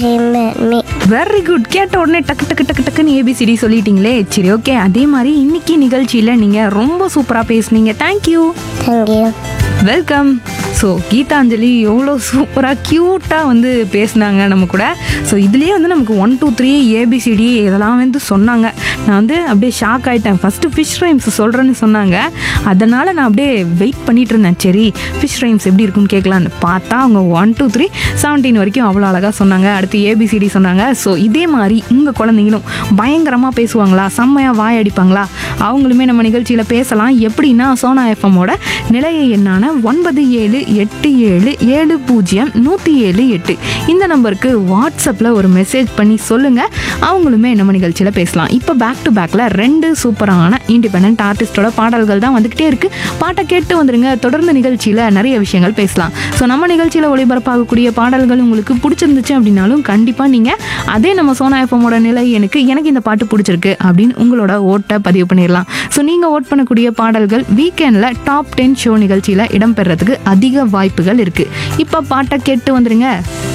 me. Very good கேட்ட உடனே டக்கு டக்கு டக்கு டக்குன்னு ஏபிசிடி சொல்லிட்டீங்களே சரி ஓகே அதே மாதிரி இன்னைக்கு நிகழ்ச்சியில் நீங்கள் ரொம்ப சூப்பராக பேசுனீங்க thank you Thank you. Welcome so Geethanjali எவ்வளோ சூப்பராக க்யூட்டாக வந்து பேசுனாங்க நம்ம கூட ஸோ இதுலேயே வந்து நமக்கு ஒன் டூ த்ரீ ஏபிசிடி இதெல்லாம் வந்து சொன்னாங்க நான் வந்து அப்படியே ஷாக் ஆகிட்டேன் ஃபஸ்ட்டு ஃபிஷ் ரைம்ஸ் சொல்கிறேன்னு சொன்னாங்க அதனால் நான் அப்படியே வெயிட் பண்ணிட்டு இருந்தேன் சரி ஃபிஷ் ரைம்ஸ் எப்படி இருக்குன்னு கேட்கலான்னு பார்த்தா அவங்க ஒன் டூ த்ரீ செவன்டீன் வரைக்கும் அவ்வளோ அழகாக சொன்னாங்க அடுத்து ஏபிசிடி சொன்னாங்க ஸோ இதே மாதிரி உங்கள் குழந்தைங்களும் பயங்கரமாக பேசுவாங்களா செம்மையாக வாய் அடிப்பாங்களா அவங்களுமே நம்ம நிகழ்ச்சியில் பேசலாம் எப்படின்னா சோனா எஃப்எம்மோட நிலைய எண்ணான ஒன்பது ஏழு எட்டு ஏழு ஏழு பூஜ்ஜியம் நூற்றி ஏழு எட்டு இந்த நம்பருக்கு வாட்ஸ்அப்பில் ஒரு மெசேஜ் பண்ணி சொல்லுங்கள் அவங்களுமே நம்ம நிகழ்ச்சியில் பேசலாம் இப்போ பேக் டு பேக்கில் ரெண்டு சூப்பரான இண்டிபெண்ட் ஆர்டிஸ்டோட பாடல்கள் தான் வந்துக்கிட்டே இருக்குது பாட்டை கேட்டு வந்துருங்க தொடர்ந்து நிகழ்ச்சியில் நிறைய விஷயங்கள் பேசலாம் ஸோ நம்ம நிகழ்ச்சியில் ஒளிபரப்பாகக்கூடிய பாடல்கள் உங்களுக்கு பிடிச்சிருந்துச்சு அப்படின்னாலும் கண்டிப்பாக நீங்கள் அதே நம்ம சோனா எஃப்எம்மோட நிலை எனக்கு எனக்கு இந்த பாட்டு பிடிச்சிருக்கு அப்படின்னு உங்களோட ஓட்டை பதிவு பண்ணிடலாம் ஸோ நீங்கள் ஓட் பண்ணக்கூடிய பாடல்கள் வீக்கெண்டில் டாப் டென் ஷோ நிகழ்ச்சியில் இடம்பெறதுக்கு அதிக வாய்ப்புகள் இருக்குது இப்போ பாட்டை கேட்டு வந்துருங்க